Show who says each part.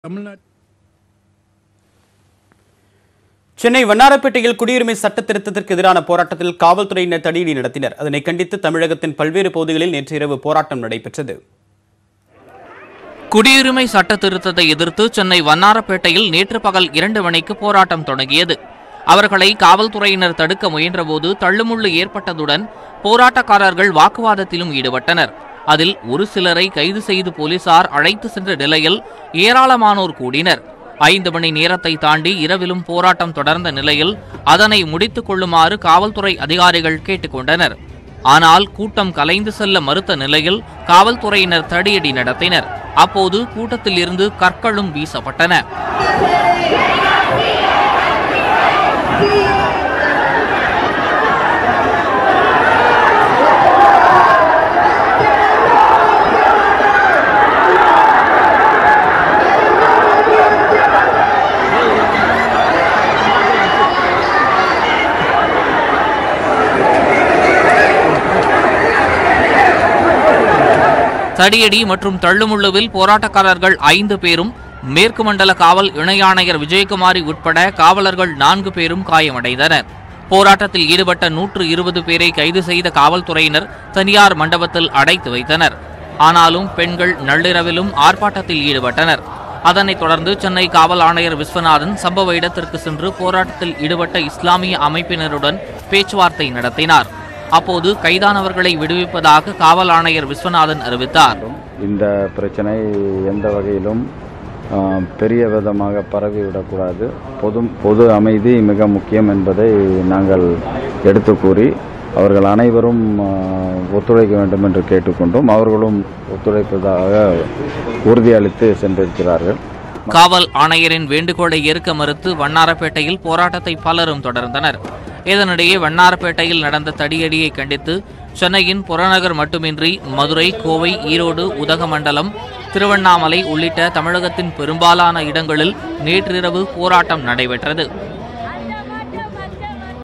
Speaker 1: தமிழ்நாடு
Speaker 2: சென்னை வண்ணாரப்பேட்டையில் குடியுரிமை சட்ட திருத்தத்திற்கு எதிரான போராட்டத்தில் காவல்துறையினர் தடியடி நடத்தினர் அதனை கண்டித்து தமிழகத்தின் பல்வேறு பகுதிகளில் நேற்று இரவு போராட்டம் நடைபெற்றது
Speaker 3: குடியுரிமை சட்ட திருத்தத்தை எதிர்த்து சென்னை வண்ணாரப்பேட்டையில் நேற்று பகல் இரண்டு மணிக்கு போராட்டம் தொடங்கியது அவர்களை காவல்துறையினர் தடுக்க முயன்றபோது தள்ளுமுள்ளு ஏற்பட்டதுடன் போராட்டக்காரர்கள் வாக்குவாதத்திலும் ஈடுபட்டனர் அதில் ஒரு சிலரை கைது செய்து போலீசார் அழைத்து சென்ற நிலையில் ஏராளமானோர் கூடினர் ஐந்து மணி நேரத்தை தாண்டி இரவிலும் போராட்டம் தொடர்ந்த நிலையில் அதனை முடித்துக் கொள்ளுமாறு காவல்துறை அதிகாரிகள் கேட்டுக்கொண்டனர் ஆனால் கூட்டம் கலைந்து செல்ல மறுத்த நிலையில் காவல்துறையினர் தடியடி நடத்தினர் அப்போது கூட்டத்தில் இருந்து கற்களும் வீசப்பட்டன தடியடி மற்றும் தள்ளுமுள்ளுவில் போராட்டக்காரர்கள் ஐந்து பேரும் மேற்கு மண்டல காவல் இணை ஆணையர் விஜயகுமாரி உட்பட காவலர்கள் நான்கு பேரும் காயமடைந்தனர் போராட்டத்தில் ஈடுபட்ட நூற்று இருபது பேரை கைது செய்த காவல்துறையினர் தனியார் மண்டபத்தில் அடைத்து வைத்தனர் ஆனாலும் பெண்கள் நள்ளிரவிலும் ஆர்ப்பாட்டத்தில் ஈடுபட்டனர் அதனைத் தொடர்ந்து சென்னை காவல் ஆணையர் விஸ்வநாதன் சம்பவ இடத்திற்கு சென்று போராட்டத்தில் ஈடுபட்ட இஸ்லாமிய அமைப்பினருடன் பேச்சுவார்த்தை நடத்தினார் அப்போது கைதானவர்களை விடுவிப்பதாக காவல் ஆணையர் விஸ்வநாதன் அறிவித்தார்
Speaker 4: இந்த பிரச்சனை எந்த வகையிலும் ஆ, பெரிய விதமாக பரவிவிடக்கூடாது பொது பொது அமைதி மிக முக்கியம் என்பதை நாங்கள் எடுத்து கூறி அவர்கள் அனைவரும் ஆ, ஒத்துழைக்க வேண்டும் என்று கேட்டுக்கொண்டோம் அவர்களும் ஒத்துழைப்பதாக உறுதியளித்து சென்றிருக்கிறார்கள்
Speaker 3: காவல் ஆணையரின் வேண்டுகோளை ஏற்க மறுத்து வண்ணாரப்பேட்டையில் போராட்டத்தை பலரும் தொடர்ந்தனர் இதனிடையே வண்ணாரப்பேட்டையில் நடந்த தடியடியை கண்டித்து சென்னையின் புறநகர் மட்டுமின்றி மதுரை கோவை ஈரோடு உதகமண்டலம் திருவண்ணாமலை உள்ளிட்ட தமிழகத்தின் பெரும்பாலான இடங்களில் நேற்றிரவு போராட்டம் நடைபெற்றது